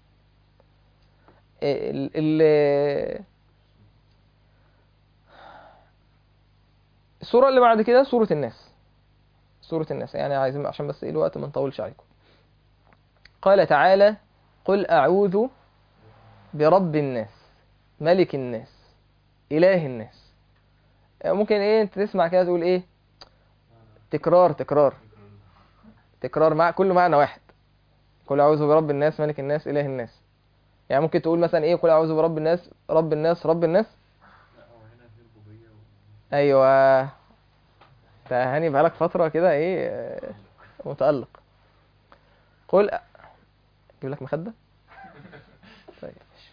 ال... ال... السورة اللي بعد كده سورة الناس سورة الناس يعني عايزين عشان بس ايه الوقت ما نطولش عليكم قال تعالى قل أعوذ برب الناس ملك الناس إله الناس ممكن ايه انت تسمع كده تقول ايه تكرار تكرار تكرار مع كله معنى واحد قل أعوذ برب الناس ملك الناس إله الناس يعني ممكن تقول مثلا ايه قل أعوذ برب الناس رب الناس رب الناس لا هو هنا في ربوبية و... ايوه انت هاني بقالك فتره كده ايه آه، متالق قل اجيب لك مخده طيب ماشي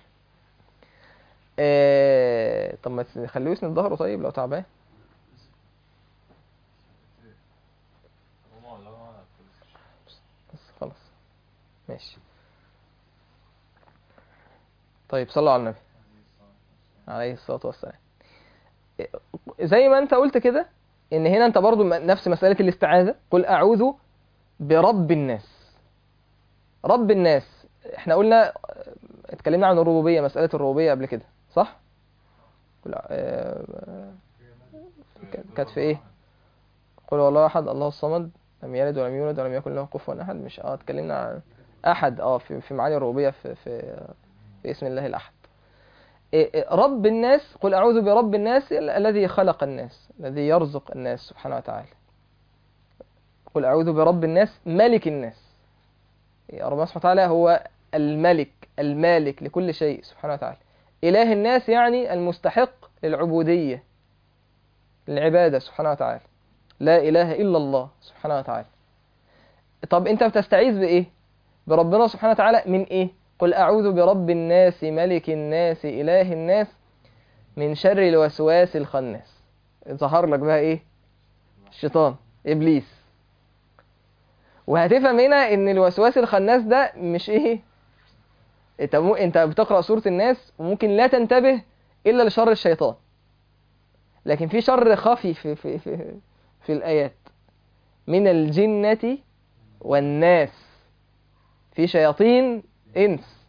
آه، طب ما تخليه يسند ظهره طيب لو تعبان بس خلاص ماشي طيب صلوا على النبي عليه الصلاه والسلام زي ما انت قلت كده ان هنا انت برضو م- نفس مسألة الاستعاذة قل اعوذ برب الناس رب الناس احنا قلنا اتكلمنا عن الربوبية مسألة الربوبية قبل كده صح؟ قل اه، اه، كانت في ايه؟ قل هو الله احد الله الصمد لم يلد ولم يولد ولم يكن له كفوا احد مش اه اتكلمنا عن احد اه في في معاني الربوبية في في في اسم الله الاحد إيه إيه رب الناس قل أعوذ برب الناس ال- الذي خلق الناس الذي يرزق الناس سبحانه وتعالى قل أعوذ برب الناس ملك النس إيه، ربنا سبحانه وتعالى هو الملك المالك لكل شيء سبحانه وتعالى إله الناس يعني المستحق للعبودية للعبادة سبحانه وتعالى لا إله إلا الله سبحانه وتعالى طب أنت بتستعيذ بإيه بربنا سبحانه وتعالى من إيه قل أعوذ برب الناس ملك الناس إله الناس من شر الوسواس الخناس ظهر لك بقى إيه الشيطان إبليس وهتفهم هنا إن الوسواس الخناس ده مش إيه أنت مو... أنت بتقرأ سورة الناس وممكن لا تنتبه إلا لشر الشيطان لكن في شر خفي في في في, في الآيات من الجنة والناس في شياطين انس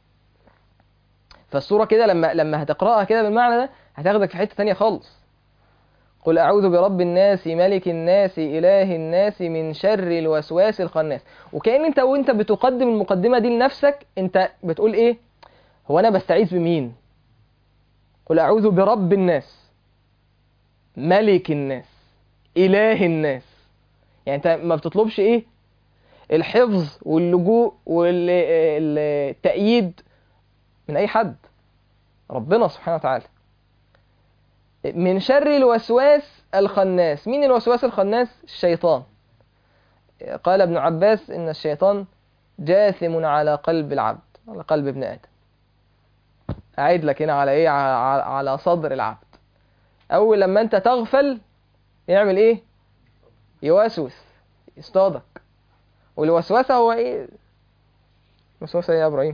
فالصورة كده لما لما هتقرأها كده بالمعنى ده هتاخدك في حتة تانية خالص قل أعوذ برب الناس ملك الناس إله الناس من شر الوسواس الخناس وكأن أنت وأنت بتقدم المقدمة دي لنفسك أنت بتقول إيه هو أنا بستعيذ بمين قل أعوذ برب الناس ملك الناس إله الناس يعني أنت ما بتطلبش إيه الحفظ واللجوء والتأييد من أي حد ربنا سبحانه وتعالى من شر الوسواس الخناس مين الوسواس الخناس الشيطان قال ابن عباس إن الشيطان جاثم على قلب العبد على قلب ابن آدم أعيد لك هنا على إيه على على صدر العبد أول لما أنت تغفل يعمل إيه يوسوس يصطادك والوسوسة هو ايه الوسوسة ايه يا ابراهيم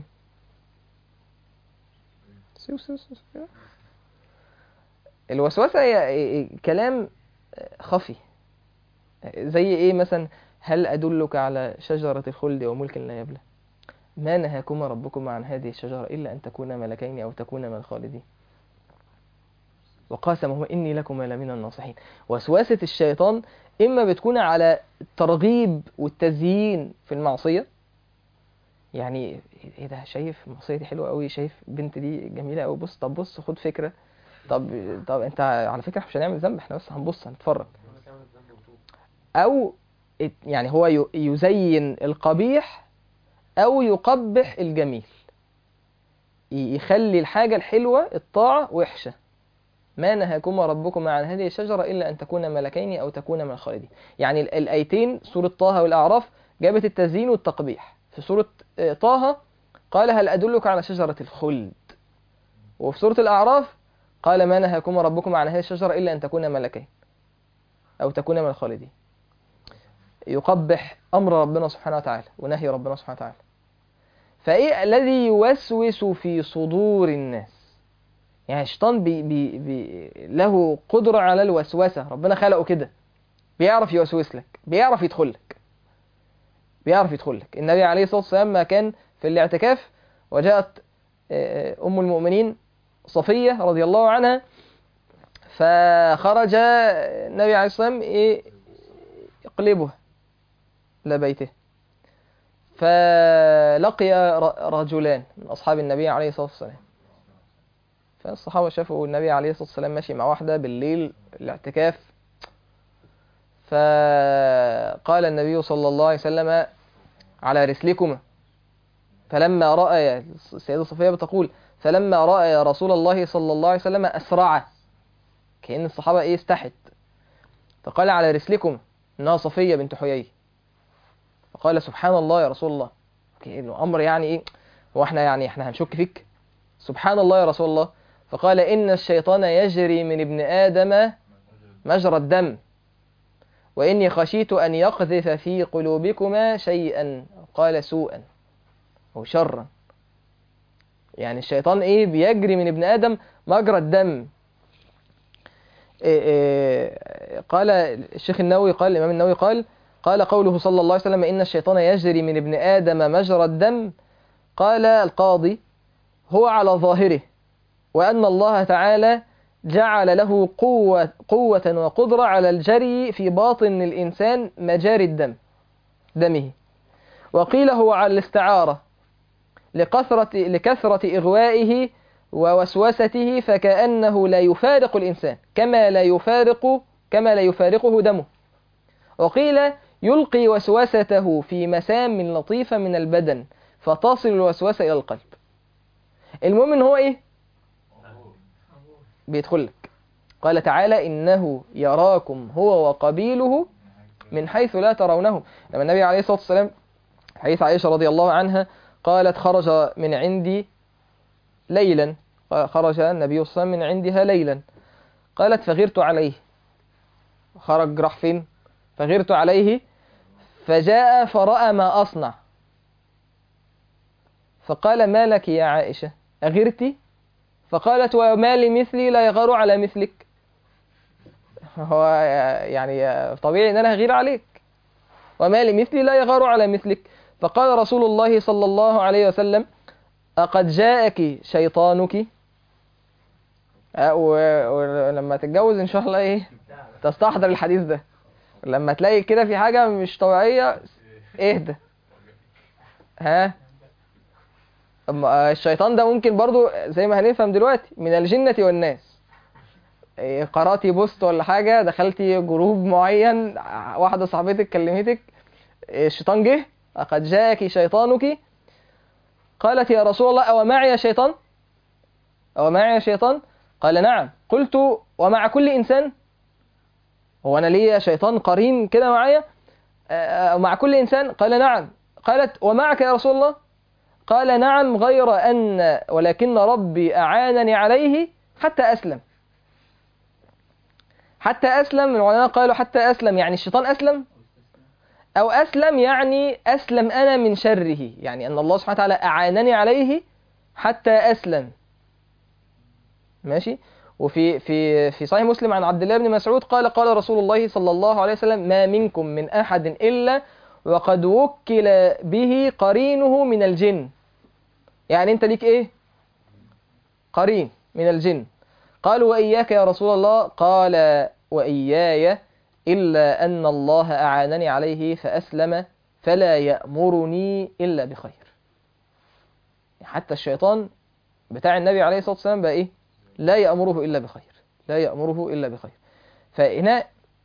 سيو سيو سيو سيو. الوسوسة هي إيه- إيه- كلام خفي زي ايه مثلا هل ادلك على شجرة الخلد وملك لا يبلى ما نهاكما ربكما عن هذه الشجرة إلا أن تكونا ملكين أو تكونا من الخالدين وقاسمهما إني لكما لمن الناصحين وسواسة الشيطان إما بتكون على الترغيب والتزيين في المعصية يعني ايه ده شايف المعصية دي حلوة قوي شايف البنت دي جميلة قوي بص طب بص خد فكرة طب طب انت على فكرة احنا مش هنعمل ذنب احنا بس هنبص هنتفرج او ات- يعني هو ي- يزين القبيح او يقبح الجميل ي- يخلي الحاجة الحلوة الطاعة وحشة ما نهاكما ربكما عن هذه الشجرة إلا أن تكونا ملكين أو تكونا من الخالدين يعني ال- الآيتين سورة طه والأعراف جابت التزيين والتقبيح في سورة آه، طه قال هل أدلك على شجرة الخلد وفي سورة الأعراف قال ما نهاكما ربكما عن هذه الشجرة إلا أن تكونا ملكين أو تكونا من الخالدين يقبح أمر ربنا سبحانه وتعالى ونهي ربنا سبحانه وتعالى فإيه الذي يوسوس في صدور الناس يعني الشيطان بي بي بي له قدرة على الوسوسة ربنا خلقه كده بيعرف يوسوس لك بيعرف يدخل لك بيعرف يدخل لك النبي عليه الصلاة والسلام ما كان في الاعتكاف وجاءت آه، أم المؤمنين صفية رضي الله عنها فخرج النبي عليه الصلاة والسلام إيه يقلبها إلى بيته فلقي ر- رجلان من أصحاب النبي عليه الصلاة والسلام فالصحابة شافوا النبي عليه الصلاة والسلام ماشي مع واحدة بالليل الاعتكاف فقال النبي صلى الله عليه وسلم على رسلكما فلما رأى السيدة صفية بتقول فلما رأى رسول الله صلى الله عليه وسلم أسرع كأن الصحابة إيه استحت فقال على رسلكم إنها صفية بنت حيي فقال سبحان الله يا رسول الله أوكي، الأمر يعني إيه هو إحنا يعني إحنا هنشك فيك سبحان الله يا رسول الله فقال إن الشيطان يجري من ابن آدم مجرى الدم وإني خشيت أن يقذف في قلوبكما شيئا قال سوءا أو شرا يعني الشيطان إيه بيجري من ابن آدم مجرى الدم إيه إيه قال الشيخ النووي قال الإمام النووي قال قال قوله صلى الله عليه وسلم إن الشيطان يجري من ابن آدم مجرى الدم قال القاضي هو على ظاهره وأن الله تعالى جعل له قوة, قوة وقدرة على الجري في باطن الإنسان مجاري الدم دمه وقيل هو على الاستعارة لكثرة, لكثرة إغوائه ووسوسته فكأنه لا يفارق الإنسان كما لا يفارق كما لا يفارقه دمه وقيل يلقي وسوسته في مسام لطيفة من البدن فتصل الوسوسة إلى القلب المهم إن هو إيه بيدخل لك قال تعالى إنه يراكم هو وقبيله من حيث لا ترونهم لما النبي عليه الصلاة والسلام حديث عائشة رضي الله عنها قالت خرج من عندي ليلا خرج النبي صلى الله عليه وسلم من عندها ليلا قالت فغرت عليه خرج راح فين فغرت عليه فجاء فرأى ما أصنع فقال ما لك يا عائشة أغرتي فقالت وما لمثلي لا يغار على مثلك هو يعني طبيعي ان انا هغير عليك وما لمثلي لا يغار على مثلك فقال رسول الله صلى الله عليه وسلم أقد جاءك شيطانك أه، و- ولما تتجوز ان شاء الله ايه تستحضر الحديث ده لما تلاقي كده في حاجة مش طبيعية اهدى ها أما الشيطان ده ممكن برضو زي ما هنفهم دلوقتي من الجنة والناس إيه، قرأتي بوست ولا حاجة دخلتي جروب معين واحدة صاحبتك كلمتك إيه، الشيطان جه لقد جاءك شيطانك قالت يا رسول الله أو معي شيطان أو معي شيطان قال نعم قلت ومع كل إنسان هو أنا ليا شيطان قرين كده معايا آه، مع كل إنسان قال نعم قالت ومعك يا رسول الله قال نعم غير أن ولكن ربي أعانني عليه حتى أسلم حتى أسلم العلماء قالوا حتى أسلم يعني الشيطان أسلم أو أسلم يعني أسلم أنا من شره يعني أن الله سبحانه وتعالى أعانني عليه حتى أسلم ماشي وفي في في صحيح مسلم عن عبد الله بن مسعود قال قال رسول الله صلى الله عليه وسلم ما منكم من أحد إلا وقد وكل به قرينه من الجن يعني أنت ليك إيه قرين من الجن قالوا وإياك يا رسول الله قال وإياي إلا أن الله أعانني عليه فأسلم فلا يأمرني إلا بخير حتى الشيطان بتاع النبي عليه الصلاة والسلام بقى إيه لا يأمره إلا بخير لا يأمره إلا بخير فهنا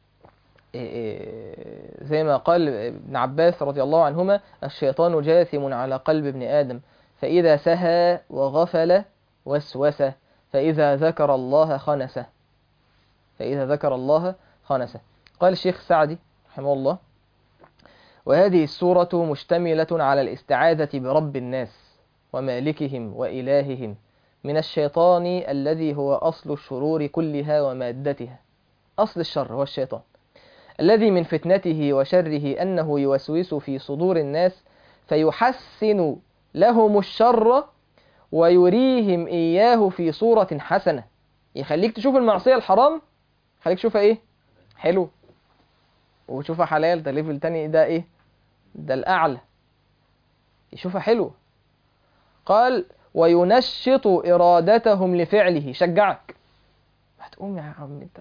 إيه، زي ما قال ابن عباس رضي الله عنهما الشيطان جاثم على قلب ابن آدم فإذا سهى وغفل وسوس فإذا ذكر الله خنسه فإذا ذكر الله خنسه قال الشيخ سعدي رحمه الله وهذه السورة مشتملة على الاستعاذة برب الناس ومالكهم وإلههم من الشيطان الذي هو أصل الشرور كلها ومادتها أصل الشر هو الشيطان الذي من فتنته وشره أنه يوسوس في صدور الناس فيحسن لهم الشر ويريهم إياه في صورة حسنة يخليك تشوف المعصية الحرام خليك تشوفها إيه حلو وتشوفها حلال ده ليفل تاني ده إيه ده الأعلى يشوفها حلو قال وينشط إرادتهم لفعله شجعك هتقوم يا عم انت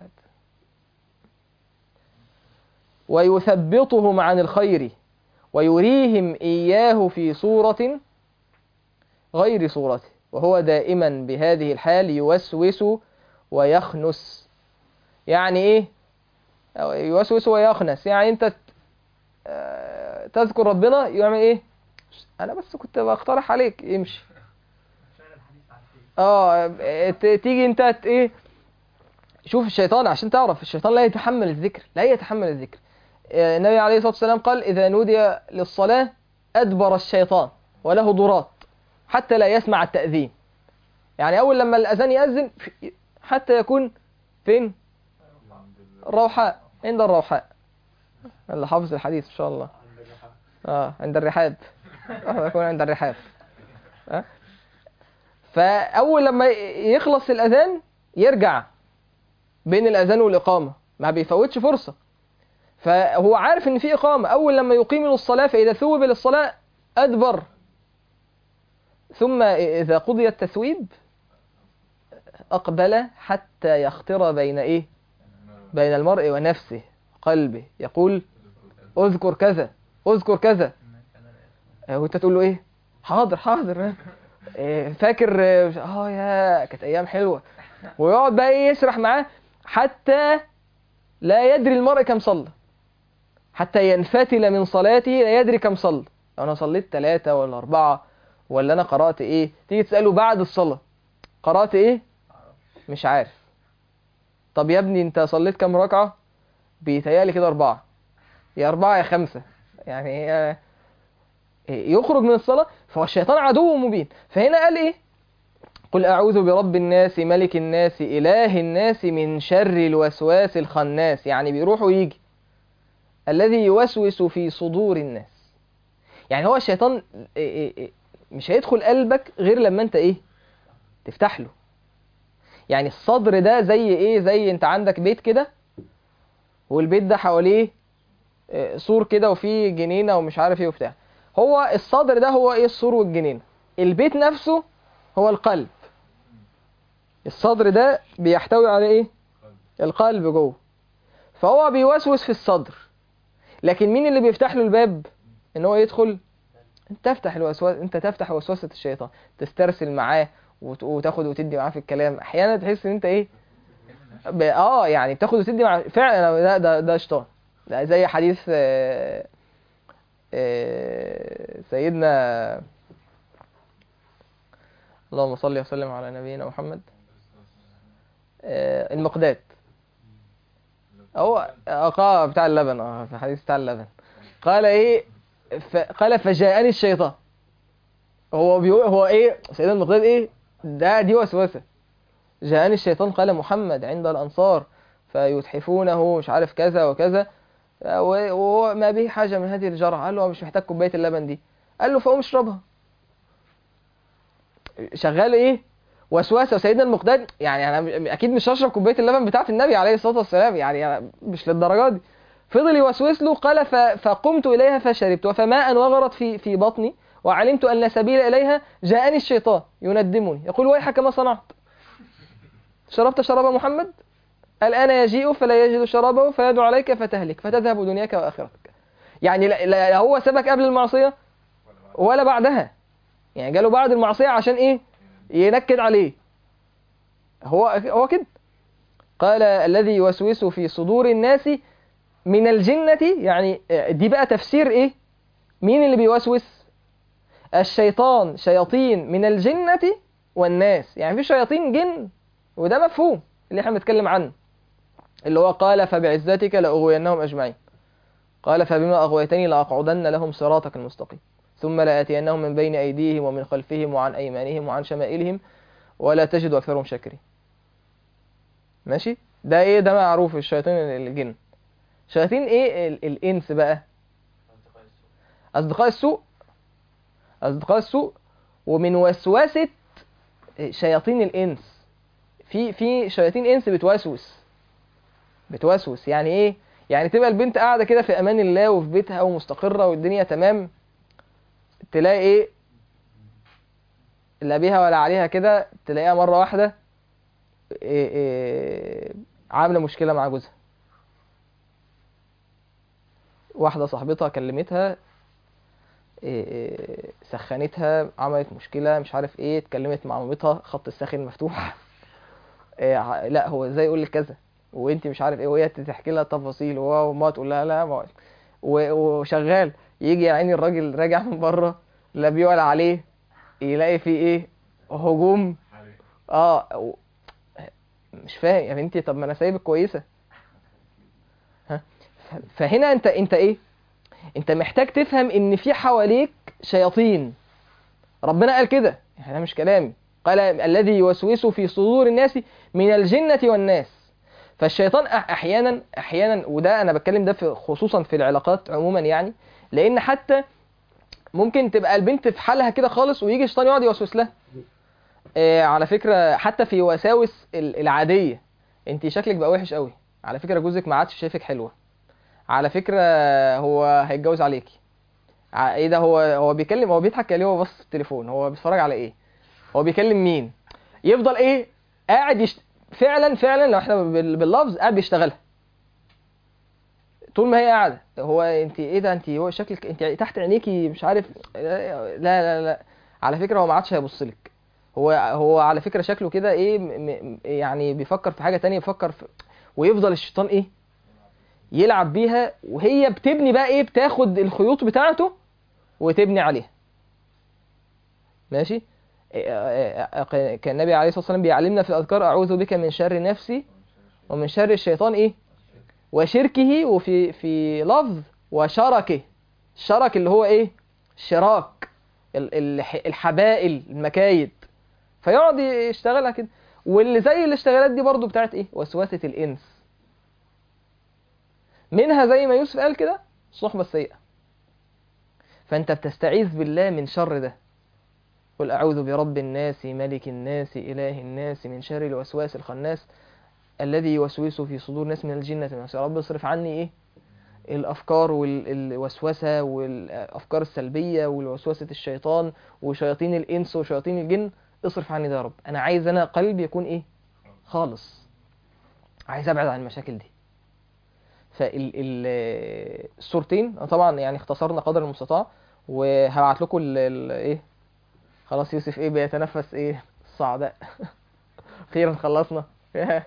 ويثبطهم عن الخير ويريهم إياه في صورة غير صورته وهو دائما بهذه الحال يوسوس ويخنس يعني ايه أو يوسوس ويخنس يعني انت ت- آه، تذكر ربنا يعمل ايه انا بس كنت بقترح عليك امشي اه ت- تيجي انت ت- ايه شوف الشيطان عشان تعرف الشيطان لا يتحمل الذكر لا يتحمل الذكر آه، النبي عليه الصلاة والسلام قال إذا نودي للصلاة أدبر الشيطان وله ضراط حتى لا يسمع التأذين يعني أول لما الأذان يأذن في- حتى يكون فين الروحاء عند الروحاء اللي حافظ الحديث إن شاء الله اه عند الرحاب آه، يكون عند الرحاب آه. فأول لما ي- يخلص الأذان يرجع بين الأذان والإقامة ما بيفوتش فرصة فهو عارف ان في اقامه اول لما يقيم للصلاه فاذا ثوب للصلاه ادبر ثم اذا قضي التثويب اقبل حتى يختر بين ايه بين المرء ونفسه قلبه يقول اذكر كذا اذكر كذا آه، وانت تقول له ايه حاضر حاضر آه، فاكر اه آه، يا كانت ايام حلوه ويقعد بقى ايه يسرح معاه حتى لا يدري المرء كم صلى حتى ينفتل من صلاته لا يدري كم صلى لو انا صليت ثلاثة ولا أربعة ولا أنا قرأت إيه تيجي تسأله بعد الصلاة قرأت إيه مش عارف طب يا ابني أنت صليت كم ركعة بيتهيألي كده أربعة يا أربعة يا خمسة يعني هي يخرج من الصلاة فهو الشيطان عدو مبين فهنا قال إيه قل أعوذ برب الناس ملك الناس إله الناس من شر الوسواس الخناس يعني بيروح ويجي الذي يوسوس في صدور الناس يعني هو الشيطان إيه إيه إيه مش هيدخل قلبك غير لما انت ايه تفتح له يعني الصدر ده زي ايه زي انت عندك بيت كده والبيت ده حواليه إيه، سور كده وفيه جنينة ومش عارف ايه وبتاع هو الصدر ده هو ايه السور والجنينة البيت نفسه هو القلب الصدر ده بيحتوي على ايه القلب جوه فهو بيوسوس في الصدر لكن مين اللي بيفتح له الباب ان هو يدخل انت تفتح الوسواس انت تفتح وسوسة الشيطان تسترسل معاه وت- وتاخد وتدي معاه في الكلام احيانا تحس ان انت ايه ب... اه يعني بتاخد وتدي مع فعلا ده ده, ده شيطان ده زي حديث آه، آه، سيدنا اللهم صل وسلم على نبينا محمد آه، المقداد هو اه بتاع اللبن اه في الحديث بتاع اللبن قال ايه ف... قال فجاءني الشيطان هو بيقول هو ايه سيدنا المقداد ايه ده دي وسوسه جاءني الشيطان قال محمد عند الانصار فيتحفونه مش عارف كذا وكذا و- وهو ما به حاجه من هذه الجرعه قال له هو مش محتاج كوبايه اللبن دي قال له فقوم اشربها شغال ايه وسوسه وسيدنا المقداد يعني انا م- اكيد مش هشرب كوبايه اللبن بتاعه النبي عليه الصلاه والسلام يعني أنا مش للدرجه دي فضل يوسوس له قال ف... فقمت اليها فشربت وفماء وغرت في في بطني وعلمت ان لا سبيل اليها جاءني الشيطان يندمني يقول ويحك ما صنعت شربت شراب محمد الان يجيء فلا يجد شرابه فيدعو عليك فتهلك فتذهب دنياك واخرتك يعني لا, لا هو سبك قبل المعصيه ولا بعدها يعني جاله بعد المعصيه عشان ايه ينكد عليه هو هو كده قال الذي يوسوس في صدور الناس من الجنة يعني دي بقى تفسير ايه مين اللي بيوسوس الشيطان شياطين من الجنة والناس يعني في شياطين جن وده مفهوم اللي احنا بنتكلم عنه اللي هو قال فبعزتك لأغوينهم أجمعين قال فبما أغويتني لأقعدن لهم صراطك المستقيم ثم لآتينهم من بين أيديهم ومن خلفهم وعن أيمانهم وعن شمائلهم ولا تجد أكثرهم شاكرين ماشي ده ايه ده معروف الشياطين الجن شياطين ايه ال- الانس بقى اصدقاء السوء اصدقاء السوء ومن وسوسة شياطين الانس في في شياطين انس بتوسوس بتوسوس يعني ايه يعني تبقى البنت قاعده كده في امان الله وفي بيتها ومستقره والدنيا تمام تلاقي ايه لا بيها ولا عليها كده تلاقيها مره واحده إيه إيه عامله مشكله مع جوزها واحده صاحبتها كلمتها إيه إيه سخنتها عملت مشكله مش عارف ايه اتكلمت مع مامتها خط الساخن مفتوح إيه ع- لا هو ازاي يقول لك كذا وانت مش عارف ايه وهي تحكي لها تفاصيل وهو ما تقول لها لا ما و- وشغال يجي يا عيني الراجل راجع من بره لا بيقول عليه يلاقي فيه ايه هجوم اه و- مش فاهم يا بنتي طب ما انا سايبك كويسه ها ف- فهنا انت انت ايه انت محتاج تفهم ان في حواليك شياطين ربنا قال كده يعني ده مش كلامي قال الذي يوسوس في صدور الناس من الجنة والناس فالشيطان أح- احيانا احيانا وده انا بتكلم ده في خصوصا في العلاقات عموما يعني لان حتى ممكن تبقى البنت في حالها كده خالص ويجي الشيطان يقعد يوسوس لها آه، على فكرة حتى في وساوس ال- العادية انت شكلك بقى وحش قوي على فكرة جوزك ما عادش شايفك حلوة على فكرة هو هيتجوز عليكي ع- ايه ده هو هو بيكلم هو بيضحك عليه وهو باص في التليفون هو بيتفرج على ايه هو بيكلم مين يفضل ايه قاعد يشت... فعلا فعلا لو احنا بال- باللفظ قاعد بيشتغلها طول ما هي قاعده هو انت ايه ده انت هو شكلك انت تحت عينيكي مش عارف لا لا لا على فكره هو ما عادش هيبص لك هو هو على فكره شكله كده ايه م... م... يعني بيفكر في حاجه تانية بيفكر في ويفضل الشيطان ايه يلعب بيها وهي بتبني بقى ايه بتاخد الخيوط بتاعته وتبني عليها ماشي إيه- إيه- إيه- كان النبي عليه الصلاه والسلام بيعلمنا في الاذكار اعوذ بك من شر نفسي ومن شر الشيطان ايه وشركه وفي في لفظ وشركه الشرك اللي هو ايه شراك ال- الح- الحبائل المكايد فيقعد يشتغلها كده واللي زي الاشتغالات دي برضو بتاعت ايه وسوسه الانس منها زي ما يوسف قال كده الصحبه السيئه فانت بتستعيذ بالله من شر ده قل أعوذ برب الناس ملك الناس إله الناس من شر الوسواس الخناس الذي يوسوس في صدور الناس من الجنة والناس يا رب اصرف عني إيه الأفكار والوسوسة والأفكار السلبية والوسوسة الشيطان وشياطين الإنس وشياطين الجن اصرف عني ده يا رب أنا عايز أنا قلبي يكون إيه خالص عايز أبعد عن المشاكل دي فالصورتين طبعا يعني اختصرنا قدر المستطاع وهبعت لكم ال- ال- ايه خلاص يوسف ايه بيتنفس ايه الصعداء اخيرا خلصنا إيه،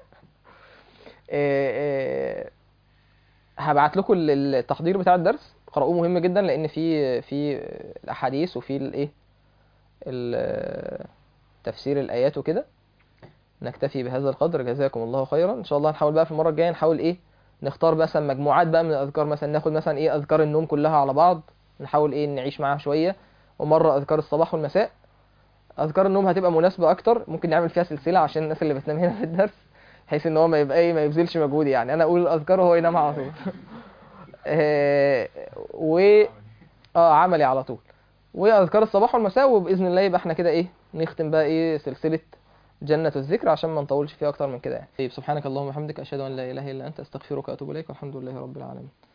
إيه، هبعت لكم ال- التحضير بتاع الدرس قرأوه مهم جدا لان في في الاحاديث وفي الايه ال- تفسير الايات وكده نكتفي بهذا القدر جزاكم الله خيرا ان شاء الله نحاول بقى في المره الجايه نحاول ايه نختار مثلا مجموعات بقى من الاذكار مثلا ناخد مثلا ايه اذكار النوم كلها على بعض نحاول ايه نعيش معاها شويه ومره اذكار الصباح والمساء اذكار النوم هتبقى مناسبه اكتر ممكن نعمل فيها سلسله عشان الناس اللي بتنام هنا في الدرس بحيث ان هو ما يبقى ايه ما يبذلش مجهود يعني انا اقول الاذكار وهو ينام على طول آه، و اه عملي على طول واذكار الصباح والمساء وباذن الله يبقى احنا كده ايه نختم بقى ايه سلسله جنة الذكر عشان ما نطولش فيها اكتر من كده يعني طيب سبحانك اللهم وبحمدك اشهد ان لا اله الا انت استغفرك واتوب اليك والحمد لله رب العالمين